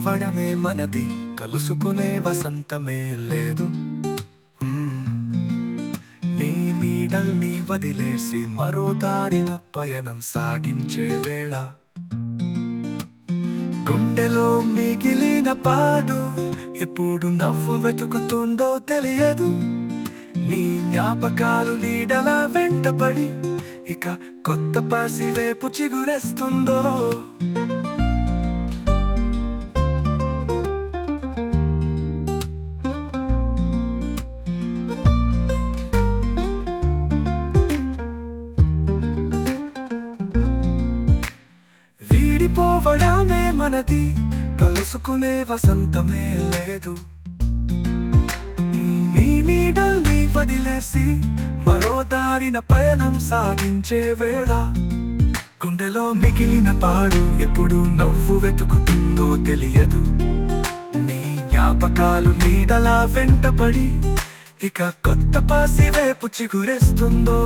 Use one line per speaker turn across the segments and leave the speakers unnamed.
విడిపోవడమే మనది కలుసుకునే వసంతమే లేదు మ్మ్. నీ నీడల్ని వదిలేసి మరో దారిన పయనం సాగించే వేళ గుండెలో మిగిలిన పాడు ఎప్పుడు నవ్వు వెతుకుతుందో తెలియదు నీ జ్ఞాపకాలు నీడలా వెంటపడి ఇక కొత్త పాసి వైపు చిగురేస్తుందో వీడిపోవడమే మనది కలుసుకునే వసంతమే లేదు నీ నీడల్ని వదిలేసి మరో దారిన పయనం సాగించే వేళ గుండెలో మిగిలిన పాడు ఎప్పుడు నవ్వు వెతుకుతుందో తెలియదు నీ జ్ఞాపకాలు నీడలా వెంటపడి ఇక కొత్త పాసి వైపు చిగురేస్తుందో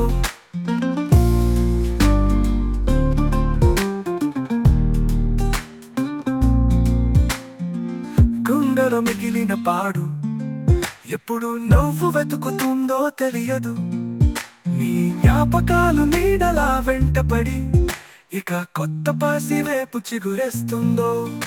గుండెలో మిగిలిన పాడు ఎప్పుడు నవ్వు వెతుకుతుందో తెలియదు నీ జ్ఞాపకాలు నీడలా వెంటపడి ఇక కొత్త పాసి వైపు చిగురేస్తుందో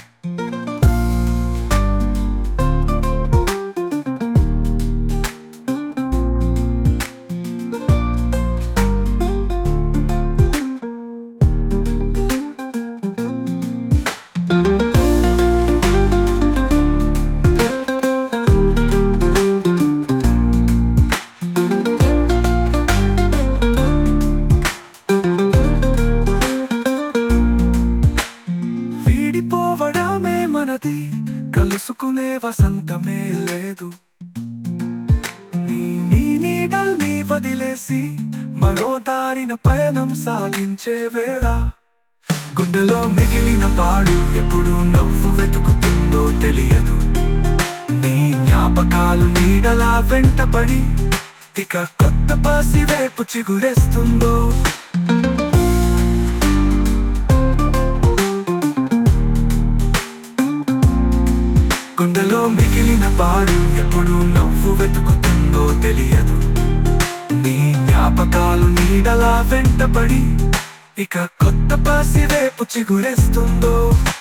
వీడిపోవడమే మనది కలుసుకునే వసంతమే లేదు నీ నీ నీడల్ని వదిలేసి మరో దారిన పయనం సాగించే వేళ గుండెలో మిగిలిన పాడు ఎప్పుడు నవ్వు వెతుకుతుందో తెలియదు నీ జ్ఞాపకాలు నీడలా వెంటపడి ఇక కొత్త పాసి వైపు చిగురేస్తుందో గుండెలో మిగిలిన పాడు ఎప్పుడు నవ్వు వెతుకుతుందో తెలియదు నీ జ్ఞాపకాలు నీడలా వెంటపడి ఇక కొత్త పాసి వైపు చిగురేస్తుందో